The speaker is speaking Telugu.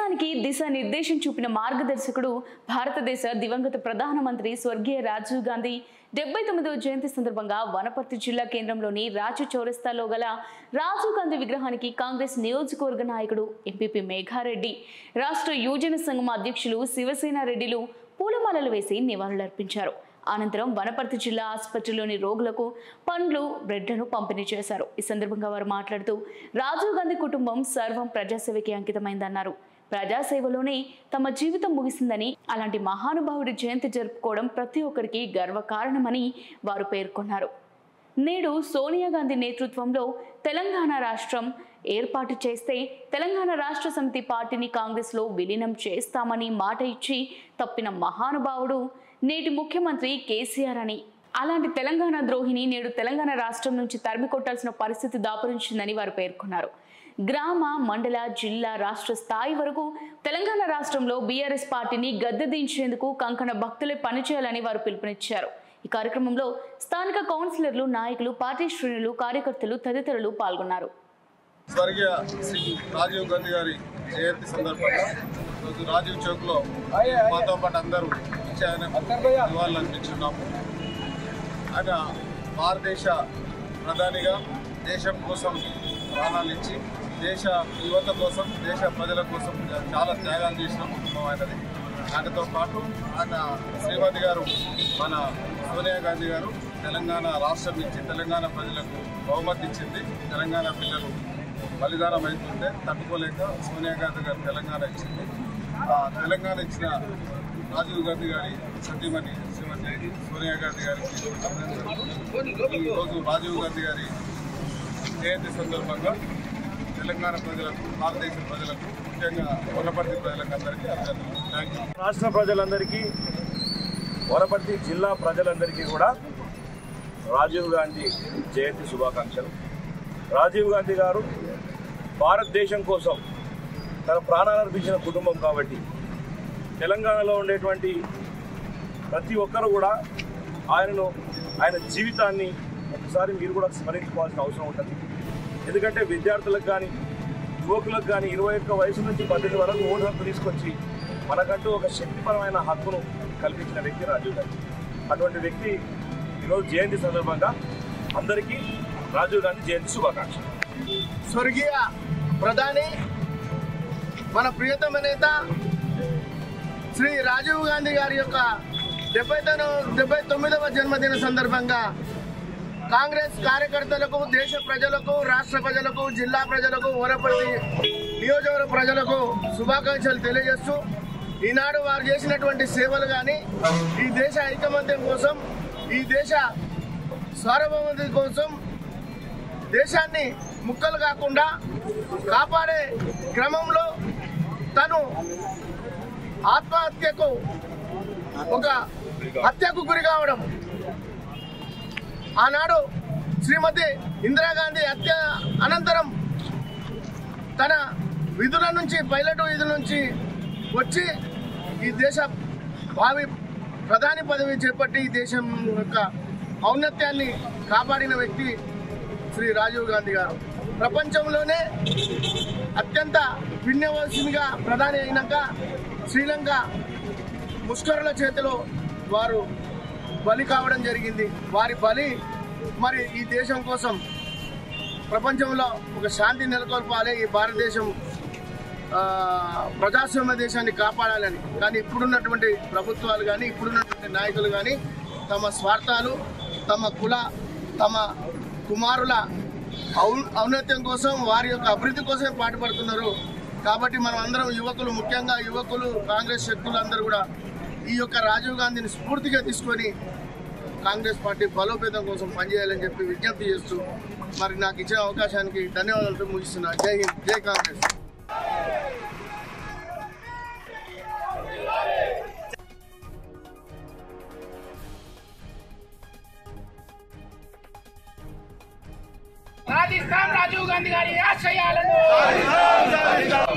దేశానికి దిశానిర్దేశం చూపిన మార్గదర్శకుడు భారతదేశ దివంగత ప్రధానమంత్రి స్వర్గీయ రాజీవ్ గాంధీ డెబ్బై తొమ్మిదవ జయంతి సందర్భంగా వనపర్తి జిల్లా కేంద్రంలోని రాజు చౌరస్తాలో గల రాజీవ్ గాంధీ విగ్రహానికి కాంగ్రెస్ నియోజకవర్గ నాయకుడు ఎంపీపీ మేఘారెడ్డి రాష్ట్ర యువజన సంఘం అధ్యక్షులు శివసేన రెడ్డిలు పూలమాలలు వేసి నివాళులర్పించారు అనంతరం వనపర్తి జిల్లా ఆసుపత్రిలోని రోగులకు పండ్లు బ్రెడ్లను పంపిణీ చేశారు ఈ సందర్భంగా వారు మాట్లాడుతూ రాజీవ్ గాంధీ కుటుంబం సర్వం ప్రజాసేవకి అంకితమైందన్నారు ప్రజాసేవలోనే తమ జీవితం ముగిసిందని అలాంటి మహానుభావుడి జయంతి జరుపుకోవడం ప్రతి ఒక్కరికి గర్వకారణమని వారు పేర్కొన్నారు నేడు సోనియా గాంధీ నేతృత్వంలో తెలంగాణ రాష్ట్రం ఏర్పాటు చేస్తే తెలంగాణ రాష్ట్ర సమితి పార్టీని కాంగ్రెస్లో విలీనం చేస్తామని మాట ఇచ్చి తప్పిన మహానుభావుడు నేటి ముఖ్యమంత్రి కేసీఆర్ అని అలాంటి తెలంగాణ ద్రోహిని నేడు తెలంగాణ రాష్ట్రం నుంచి తరిమి కొట్టాల్సిన పరిస్థితి దాపురించిందని వారు పేర్కొన్నారు గ్రామ మండల జిల్లా రాష్ట్ర స్థాయి వరకు తెలంగాణ రాష్ట్రంలో బీఆర్ఎస్ పార్టీని గద్దెదించేందుకు కంకణ భక్తులే పనిచేయాలని వారు పిలుపునిచ్చారు ఈ కార్యక్రమంలో స్థానిక కౌన్సిలర్లు నాయకులు పార్టీ శ్రేణులు కార్యకర్తలు తదితరులు పాల్గొన్నారు స్వర్గీయ శ్రీ రాజీవ్ గాంధీ గారి జయంతి సందర్భంగా ఈరోజు రాజీవ్ చౌక్ లో మాతో పాటు అందరూ వచ్చి ఆయన నివాళులు అర్పించున్నాము ఆయన భారతదేశ ప్రధానిగా దేశం కోసం ప్రాణాలు ఇచ్చి దేశ యువత కోసం దేశ ప్రజల కోసం చాలా త్యాగాలు చేసిన కుటుంబం ఆయనది ఆయనతో పాటు ఆయన శ్రీమతి గారు మన సోనియా గాంధీ గారు తెలంగాణ రాష్ట్రం ఇచ్చి తెలంగాణ ప్రజలకు బహుమతి ఇచ్చింది తెలంగాణ పిల్లలు బలిదానం అవుతుంటే తట్టుకోలేక సోనియా గాంధీ గారు తెలంగాణ ఇచ్చింది ఆ తెలంగాణ ఇచ్చిన రాజీవ్ గాంధీ గారి సతీమణి శ్రీమతి సోనియా గాంధీ గారికి అభినందనలు. ఈరోజు రాజీవ్ గాంధీ గారి జయంతి సందర్భంగా తెలంగాణ ప్రజలకు భారతదేశ ప్రజలకు ముఖ్యంగా వనపర్తి ప్రజలకు అందరికీ అభినందనలు థ్యాంక్ యూ రాష్ట్ర ప్రజలందరికీ వనపర్తి జిల్లా ప్రజలందరికీ కూడా రాజీవ్ గాంధీ జయంతి శుభాకాంక్షలు రాజీవ్ గాంధీ గారు భారతదేశం కోసం తన ప్రాణాలు అర్పించిన కుటుంబం కాబట్టి తెలంగాణలో ఉండేటువంటి ప్రతి ఒక్కరు కూడా ఆయనను ఆయన జీవితాన్ని ఒకసారి మీరు కూడా స్మరించుకోవాల్సిన అవసరం ఉంటుంది ఎందుకంటే విద్యార్థులకు కానీ యువకులకు కానీ ఇరవై ఒక్క వయసు నుంచి పద్దెనిమిది వరకు ఓటు హక్కు తీసుకొచ్చి మనకంటూ ఒక శక్తిపరమైన హక్కును కల్పించిన వ్యక్తి రాజీవ్ గాంధీ అటువంటి వ్యక్తి ఈరోజు జయంతి సందర్భంగా అందరికీ రాజీవ్ గాంధీ జయంతి శుభాకాంక్షలు స్వర్గీయ ప్రధాని మన ప్రియతమ నేత శ్రీ రాజీవ్ గాంధీ గారి యొక్క డెబ్బై డెబ్బై తొమ్మిదవ జన్మదిన సందర్భంగా కాంగ్రెస్ కార్యకర్తలకు దేశ ప్రజలకు రాష్ట్ర ప్రజలకు జిల్లా ప్రజలకు వనపర్తి నియోజకవర్గ ప్రజలకు శుభాకాంక్షలు తెలియజేస్తూ ఈనాడు వారు చేసినటువంటి సేవలు కానీ ఈ దేశ ఐకమత్యం కోసం ఈ దేశ సార్వభౌమత కోసం దేశాన్ని ముక్కలు కాకుండా కాపాడే క్రమంలో తను ఆత్మహత్యకు ఒక హత్యకు గురి కావడం ఆనాడు శ్రీమతి ఇందిరాగాంధీ హత్య అనంతరం తన విధుల నుంచి పైలట్ విధుల నుంచి వచ్చి ఈ దేశ భావి ప్రధాని పదవి చేపట్టి ఈ దేశం యొక్క ఔన్నత్యాన్ని కాపాడిన వ్యక్తి శ్రీ రాజీవ్ గాంధీ గారు ప్రపంచంలోనే అత్యంత పుణ్యవలసిందిగా ప్రధాని అయినాక శ్రీలంక ముష్కరుల చేతిలో వారు బలి కావడం జరిగింది వారి బలి మరి ఈ దేశం కోసం ప్రపంచంలో ఒక శాంతి నెలకొల్పాలి ఈ భారతదేశం ఆ, ప్రజాస్వామ్య దేశాన్ని కాపాడాలని కానీ ఇప్పుడున్నటువంటి ప్రభుత్వాలు కానీ ఇప్పుడున్నటువంటి నాయకులు కానీ తమ స్వార్థాలు తమ కుల తమ కుమారుల ఔ- ఔన్నత్యం కోసం వారి యొక్క అభివృద్ధి కోసమే పాటుపడుతున్నారు కాబట్టి మనం అందరం యువకులు ముఖ్యంగా యువకులు కాంగ్రెస్ శక్తులు అందరూ కూడా ఈ యొక్క రాజీవ్ గాంధీని స్ఫూర్తిగా తీసుకొని కాంగ్రెస్ పార్టీ బలోపేతం కోసం పనిచేయాలని చెప్పి విజ్ఞప్తి చేస్తూ మరి నాకు ఇచ్చిన అవకాశానికి ధన్యవాదాలతో ముగిస్తున్నా జై హింద్ జై కాంగ్రెస్ రాజస్థాన్ రాజీవ్ గాంధీ గారి ఆశయాలను